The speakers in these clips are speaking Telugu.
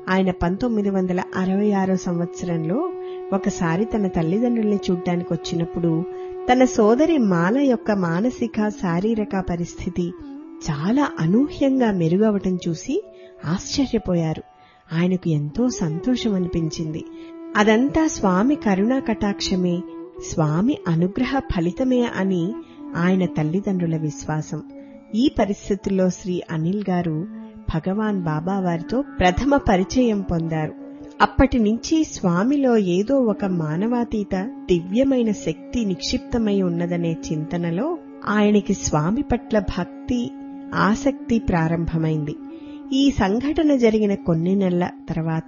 ఆయన పంతొమ్మిది వందల అరవై ఆరో సంవత్సరంలో ఒకసారి తన తల్లిదండ్రుల్ని చూడ్డానికి వచ్చినప్పుడు తన సోదరి మాల యొక్క మానసిక శారీరక పరిస్థితి చాలా అనూహ్యంగా మెరుగవటం చూసి ఆశ్చర్యపోయారు ఆయనకు ఎంతో సంతోషం అనిపించింది అదంతా స్వామి కరుణా కటాక్షమే స్వామి అనుగ్రహ ఫలితమే అని ఆయన తల్లిదండ్రుల విశ్వాసం ఈ పరిస్థితుల్లో శ్రీ అనిల్ గారు భగవాన్ బాబా వారితో ప్రథమ పరిచయం పొందారు అప్పటి నుంచి స్వామిలో ఏదో ఒక మానవాతీత దివ్యమైన శక్తి నిక్షిప్తమై ఉన్నదనే చింతనలో ఆయనకి స్వామి పట్ల భక్తి ఆసక్తి ప్రారంభమైంది ఈ సంఘటన జరిగిన కొన్ని నెలల తర్వాత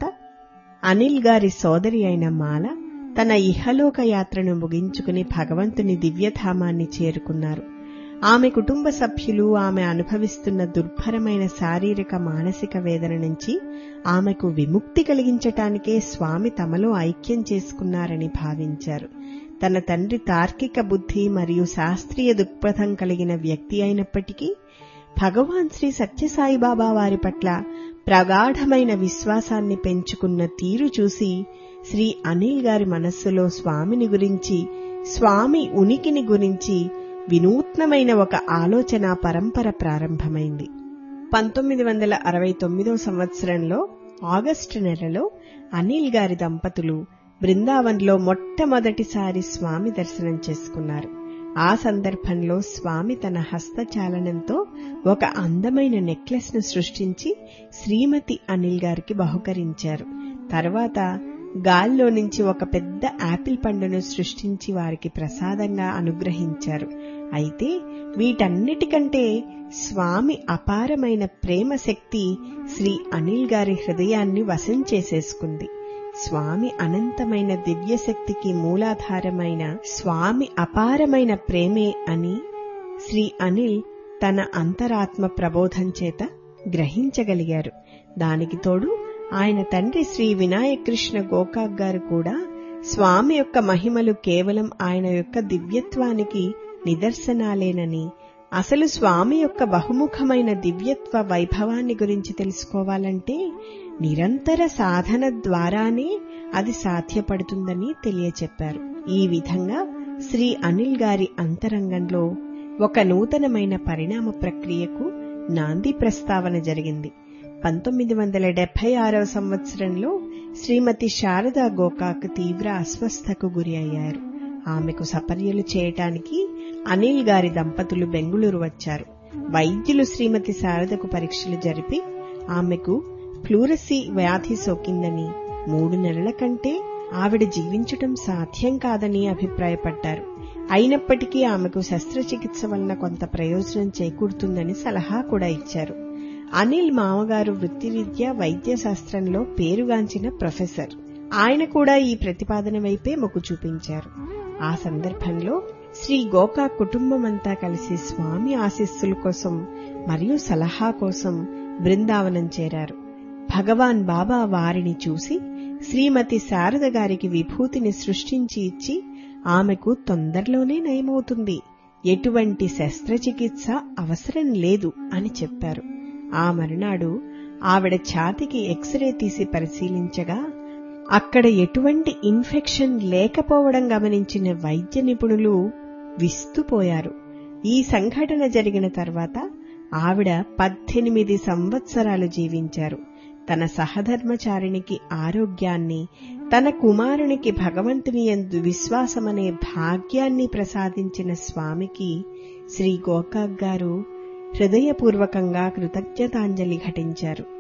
అనిల్ గారి సోదరి అయిన మాల తన ఇహలోక యాత్రను ముగించుకుని భగవంతుని దివ్యధామాన్ని చేరుకున్నారు ఆమె కుటుంబ సభ్యులు ఆమె అనుభవిస్తున్న దుర్భరమైన శారీరక మానసిక వేదన నుంచి ఆమెకు విముక్తి కలిగించటానికే స్వామి తమలో ఐక్యం చేసుకున్నారని భావించారు తన తండ్రి తార్కిక బుద్ధి మరియు శాస్త్రీయ దృక్పథం కలిగిన వ్యక్తి అయినప్పటికీ భగవాన్ శ్రీ సత్యసాయిబాబా వారి పట్ల ప్రగాఢమైన విశ్వాసాన్ని పెంచుకున్న తీరు చూసి శ్రీ అనిల్ గారి మనస్సులో స్వామిని గురించి స్వామి ఉనికిని గురించి వినూత్నమైన ఒక ఆలోచన పరంపర ప్రారంభమైంది పంతొమ్మిది వందల అరవై తొమ్మిదో సంవత్సరంలో ఆగస్టు నెలలో అనిల్ గారి దంపతులు బృందావన్లో మొట్టమొదటిసారి స్వామి దర్శనం చేసుకున్నారు ఆ సందర్భంలో స్వామి తన హస్తచాలనంతో ఒక అందమైన నెక్లెస్ ను సృష్టించి శ్రీమతి అనిల్ గారికి బహుకరించారు తర్వాత గాల్లో నుంచి ఒక పెద్ద యాపిల్ పండును సృష్టించి వారికి ప్రసాదంగా అనుగ్రహించారు అయితే వీటన్నిటికంటే స్వామి అపారమైన ప్రేమ శక్తి శ్రీ అనిల్ గారి హృదయాన్ని వశం చేసేసుకుంది స్వామి అనంతమైన దివ్యశక్తికి మూలాధారమైన స్వామి అపారమైన ప్రేమే అని శ్రీ అనిల్ తన అంతరాత్మ ప్రబోధం చేత గ్రహించగలిగారు దానికి తోడు ఆయన తండ్రి శ్రీ వినాయకృష్ణ గోకాక్ గారు కూడా స్వామి యొక్క మహిమలు కేవలం ఆయన యొక్క దివ్యత్వానికి నిదర్శనాలేనని అసలు స్వామి యొక్క బహుముఖమైన దివ్యత్వ వైభవాన్ని గురించి తెలుసుకోవాలంటే నిరంతర సాధన ద్వారానే అది సాధ్యపడుతుందని తెలియచెప్పారు ఈ విధంగా శ్రీ అనిల్ గారి అంతరంగంలో ఒక నూతనమైన పరిణామ ప్రక్రియకు నాంది ప్రస్తావన జరిగింది పంతొమ్మిది వందల డెబ్బై ఆరవ సంవత్సరంలో శ్రీమతి శారదా గోకాక్ తీవ్ర అస్వస్థకు గురి అయ్యారు ఆమెకు సపర్యలు చేయటానికి అనిల్ గారి దంపతులు బెంగుళూరు వచ్చారు వైద్యులు శ్రీమతి శారదకు పరీక్షలు జరిపి ఆమెకు ఫ్లూరసీ వ్యాధి సోకిందని మూడు నెలల కంటే ఆవిడ జీవించటం సాధ్యం కాదని అభిప్రాయపడ్డారు అయినప్పటికీ ఆమెకు శస్త్రచికిత్స వలన కొంత ప్రయోజనం చేకూరుతుందని సలహా కూడా ఇచ్చారు అనిల్ మామగారు వృత్తిరీత్యా వైద్య శాస్త్రంలో పేరుగాంచిన ప్రొఫెసర్ ఆయన కూడా ఈ ప్రతిపాదన వైపే మొగ్గు చూపించారు ఆ సందర్భంలో శ్రీ గోకా కుటుంబమంతా కలిసి స్వామి ఆశీస్సుల కోసం మరియు సలహా కోసం బృందావనం చేరారు భగవాన్ బాబా వారిని చూసి శ్రీమతి శారద గారికి విభూతిని సృష్టించి ఇచ్చి ఆమెకు తొందరలోనే నయమవుతుంది ఎటువంటి శస్త్రచికిత్స అవసరం లేదు అని చెప్పారు ఆ మరునాడు ఆవిడ ఛాతికి ఎక్స్రే తీసి పరిశీలించగా అక్కడ ఎటువంటి ఇన్ఫెక్షన్ లేకపోవడం గమనించిన వైద్య నిపుణులు విస్తుపోయారు ఈ సంఘటన జరిగిన తర్వాత ఆవిడ పద్దెనిమిది సంవత్సరాలు జీవించారు తన సహధర్మచారిణికి ఆరోగ్యాన్ని తన కుమారునికి భగవంతుని ఎందు విశ్వాసమనే భాగ్యాన్ని ప్రసాదించిన స్వామికి శ్రీ గోకాక్ గారు హృదయపూర్వకంగా కృతజ్ఞతాంజలి ఘటించారు